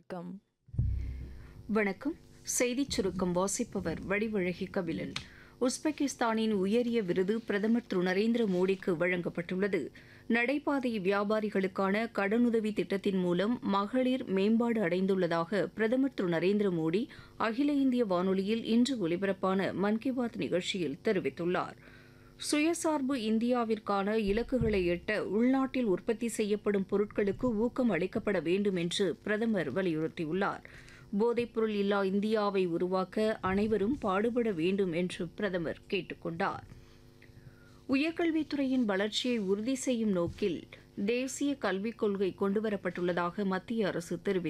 வணக்கம் வணக்கம் செய்திச் சுருக்கம் வாசிப்பவர் வடிவழகி கபிலன் உஸ்பெகிஸ்தானின் உயரிய விருது பிரதமர் திரு நரேந்திர மோடிக்கு வழங்கப்பட்டுள்ளது நடைபாதை வியாபாரிகளுக்கான கடனுதவி திட்டத்தின் மூலம் மகளிர் மேம்பாடு அடைந்துள்ளதாக பிரதமர் திரு நரேந்திர மோடி அகில இந்திய வானொலியில் இன்று ஒலிபரப்பான மன் கி பாத் நிகழ்ச்சியில் தெரிவித்துள்ளார் சுயசார்பு இந்தியாவிற்கான இலக்குகளை எட்ட உள்நாட்டில் உற்பத்தி செய்யப்படும் பொருட்களுக்கு ஊக்கம் அளிக்கப்பட வேண்டும் என்று பிரதமர் வலியுறுத்தியுள்ளார் போதைப்பொருள் இல்லா இந்தியாவை உருவாக்க அனைவரும் பாடுபட வேண்டும் என்று பிரதமர் கேட்டுக் கொண்டார் உயர்கல்வித்துறையின் வளர்ச்சியை உறுதி செய்யும் நோக்கில் தேசிய கல்விக் கொள்கை கொண்டுவரப்பட்டுள்ளதாக மத்திய அரசு தெரிவித்துள்ளது